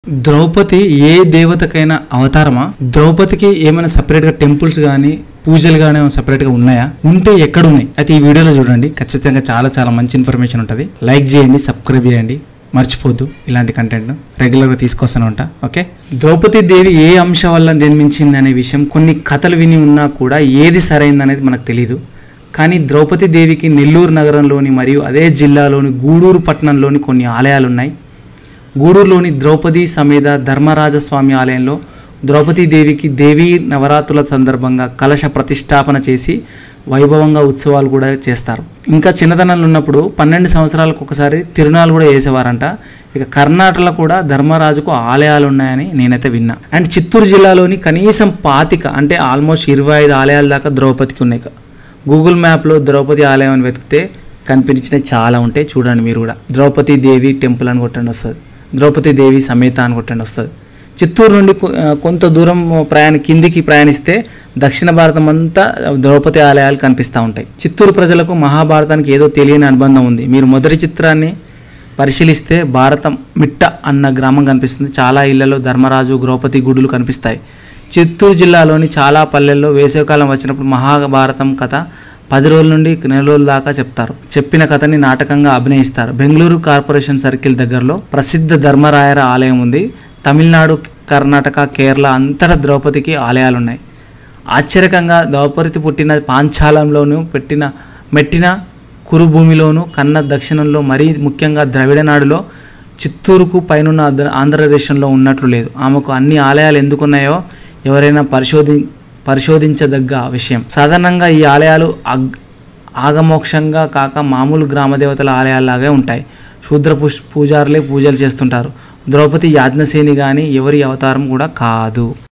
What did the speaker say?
ద్రౌపది ఏ దేవతకైనా అవతారమా ద్రౌపదికి ఏమైనా separate గా టెంపుల్స్ కానీ పూజలు కానీ ఏమైనా separate గా ఉన్నాయా ఉంటే ఎక్కడ ఉన్నాయి అయితే ఈ వీడియోలో చూడండి ఖచ్చితంగా చాలా చాలా మంచి ఇన్ఫర్మేషన్ ఉంటుంది లైక్ చేయండి సబ్స్క్రైబ్ చేయండి మర్చిపోద్దు ఇలాంటి కంటెంట్ రెగ్యులర్గా తీసుకొస్తాను ఉంటా ఓకే ద్రౌపది దేవి ఏ అంశం వల్ల జన్మించింది అనే విషయం కొన్ని కథలు విని ఉన్నా కూడా ఏది సరైంది అనేది మనకు తెలియదు కానీ ద్రౌపది దేవికి నెల్లూరు నగరంలోని మరియు అదే జిల్లాలోని గూడూరు పట్టణంలోని కొన్ని ఆలయాలు ఉన్నాయి గూడూరులోని ద్రౌపది సమేత ధర్మరాజస్వామి ఆలయంలో ద్రౌపదీ దేవికి దేవీ నవరాత్రుల సందర్భంగా కలశ ప్రతిష్టాపన చేసి వైభవంగా ఉత్సవాలు కూడా చేస్తారు ఇంకా చిన్నతనంలో ఉన్నప్పుడు పన్నెండు సంవత్సరాలకు ఒకసారి తిరునాళ్ళు కూడా వేసేవారంట ఇక కర్ణాటకలో కూడా ధర్మరాజుకు ఆలయాలు ఉన్నాయని నేనైతే విన్నా అండ్ చిత్తూరు జిల్లాలోని కనీసం పాతిక అంటే ఆల్మోస్ట్ ఇరవై ఐదు ఆలయాల దాకా ద్రౌపదికి ఉన్నాయి గూగుల్ మ్యాప్లో ద్రౌపది ఆలయం అని వెతికితే కనిపించినవి చాలా ఉంటాయి చూడండి మీరు కూడా ద్రౌపది దేవి టెంపుల్ అని కొట్టండి వస్తుంది ద్రౌపది దేవి సమేత అని కొట్టండి వస్తుంది చిత్తూరు నుండి కొ- ఆ, కొంత దూరం ప్రయాణ కిందికి ప్రయాణిస్తే దక్షిణ భారతం అంతా ద్రౌపది ఆలయాలు కనిపిస్తూ ఉంటాయి చిత్తూరు ప్రజలకు మహాభారతానికి ఏదో తెలియని అనుబంధం ఉంది మీరు మొదటి చిత్రాన్ని పరిశీలిస్తే భారతం మిట్ట అన్న గ్రామం కనిపిస్తుంది చాలా ఇళ్లలో ధర్మరాజు ద్రౌపది గుడులు కనిపిస్తాయి చిత్తూరు జిల్లాలోని చాలా పల్లెల్లో వేసవికాలం వచ్చినప్పుడు మహాభారతం కథ పది రోజుల నుండి నెల రోజుల దాకా చెప్తారు చెప్పిన కథని నాటకంగా అభినయిస్తారు బెంగళూరు కార్పొరేషన్ సర్కిల్ దగ్గరలో ప్రసిద్ధ ధర్మరాయర ఆలయం ఉంది తమిళనాడు కర్ణాటక కేరళ అంతటా ద్రౌపదికి ఆలయాలు ఉన్నాయి ఆశ్చర్యకంగా ద్రౌపది పుట్టిన పాంచాలంలోనూ పెట్టిన మెట్టిన కురుభూమిలోను కన్న దక్షిణంలో మరీ ముఖ్యంగా ద్రవిడనాడులో చిత్తూరుకు పైనున్న ఆంధ్ర- ఆంధ్రదేశంలో ఉన్నట్లు లేదు ఆమెకు అన్ని ఆలయాలు ఎందుకున్నాయో ఎవరైనా పరిశోధి పరిశోధించదగ్గ విషయం సాధారణంగా ఈ ఆలయాలు అగ్ ఆగమోక్షంగా కాక మామూలు గ్రామదేవతల ఆలయాల్లాగే ఉంటాయి శూద్ర పుష్ పూజారులే పూజలు చేస్తుంటారు ద్రౌపది యాజ్ఞసేని కానీ ఎవరి అవతారం కూడా కాదు